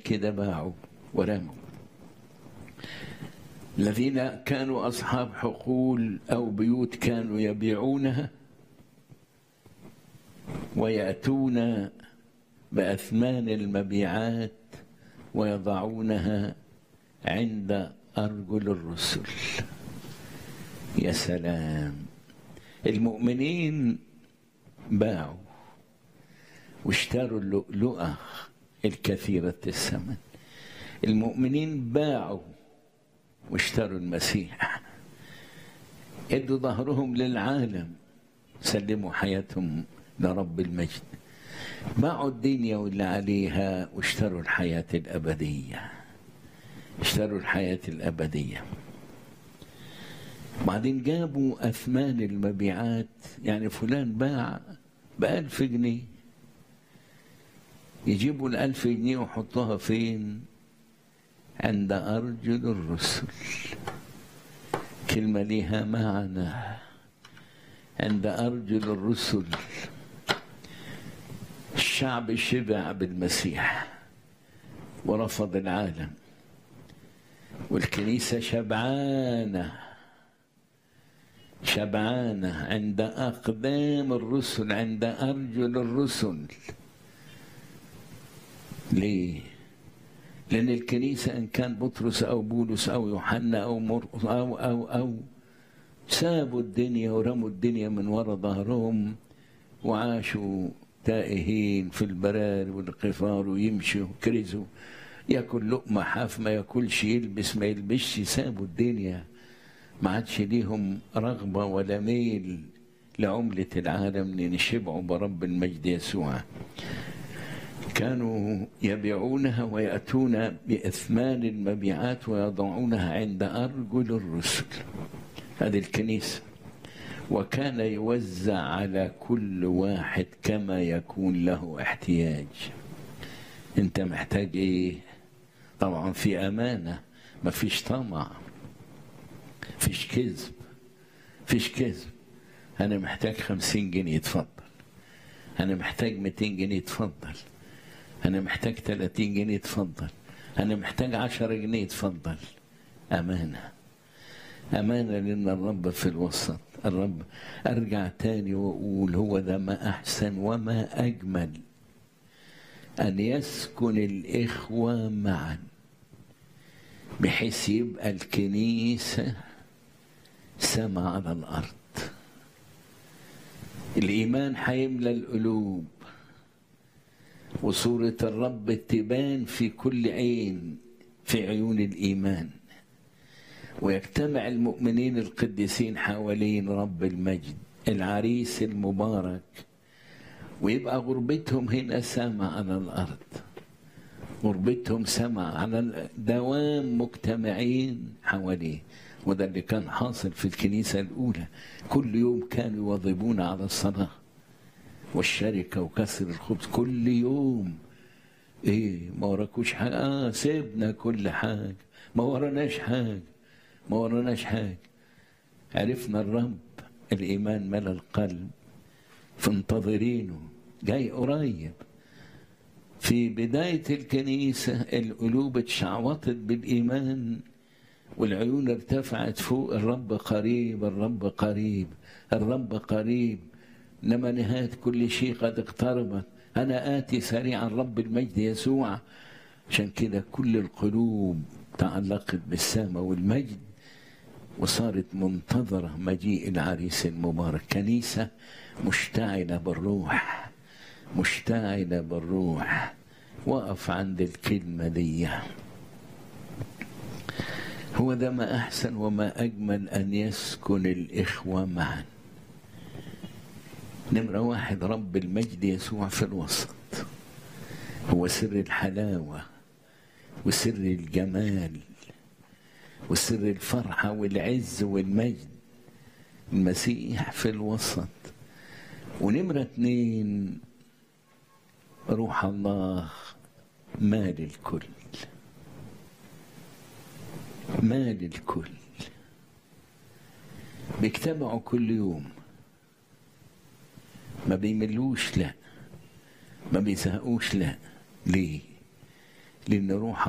كده باعوا ورموا الذين كانوا أصحاب حقول أو بيوت كانوا يبيعونها ويأتون بأثمان المبيعات ويضعونها عند أرجل الرسل يا سلام المؤمنين باعوا واشتروا اللؤلؤة الكثيرة الثمن المؤمنين باعوا واشتروا المسيح ادوا ظهرهم للعالم سلموا حياتهم لرب المجد باعوا الدنيا واللي عليها واشتروا الحياة الأبدية اشتروا الحياة الأبدية بعدين جابوا أثمان المبيعات يعني فلان باع بألف جنيه يجيبوا الألف جنيه ويحطوها فين عند أرجل الرسل كلمة لها معنى عند أرجل الرسل الشعب شبع بالمسيح ورفض العالم والكنيسة شبعانة شبعانة عند أقدام الرسل عند أرجل الرسل ليه؟ لأن الكنيسة إن كان بطرس أو بولس أو يوحنا أو مرقس أو أو أو سابوا الدنيا ورموا الدنيا من وراء ظهرهم وعاشوا تائهين في البراري والقفار ويمشوا وكرزوا ياكل لقمة حاف ما ياكلش يلبس ما يلبسش سابوا الدنيا ما عادش ليهم رغبة ولا ميل لعملة العالم لأن شبعوا برب المجد يسوع كانوا يبيعونها ويأتون بإثمان المبيعات ويضعونها عند أرجل الرسل هذه الكنيسة وكان يوزع على كل واحد كما يكون له احتياج انت محتاج ايه طبعا في امانه ما فيش طمع فيش كذب فيش كذب انا محتاج خمسين جنيه اتفضل انا محتاج ميتين جنيه اتفضل انا محتاج تلاتين جنيه اتفضل انا محتاج عشرة جنيه اتفضل امانه امانه لان الرب في الوسط الرب ارجع تاني واقول هو ذا ما احسن وما اجمل ان يسكن الاخوه معا بحيث يبقى الكنيسه سما على الارض الايمان هيملى القلوب وصوره الرب تبان في كل عين في عيون الايمان ويجتمع المؤمنين القديسين حوالين رب المجد العريس المبارك ويبقى غربتهم هنا سما على الارض غربتهم سما على دوام مجتمعين حواليه وده اللي كان حاصل في الكنيسه الاولى كل يوم كانوا يواظبون على الصلاه والشركه وكسر الخبز كل يوم ايه ما وراكوش حاجه اه سيبنا كل حاجه ما وراناش حاجه ما وراناش حاجة عرفنا الرب الإيمان ملا القلب فانتظرينه جاي قريب في بداية الكنيسة القلوب اتشعوطت بالإيمان والعيون ارتفعت فوق الرب قريب الرب قريب الرب قريب إنما نهاية كل شيء قد اقتربت أنا آتي سريعا رب المجد يسوع عشان كده كل القلوب تعلقت بالسماء والمجد وصارت منتظرة مجيء العريس المبارك كنيسة مشتعلة بالروح مشتعلة بالروح وقف عند الكلمة دي هو ده ما أحسن وما أجمل أن يسكن الإخوة معا نمرة واحد رب المجد يسوع في الوسط هو سر الحلاوة وسر الجمال وسر الفرحة والعز والمجد المسيح في الوسط ونمرة اتنين روح الله مال الكل مال الكل بيجتمعوا كل يوم ما بيملوش لا ما بيزهقوش لا ليه لأن روح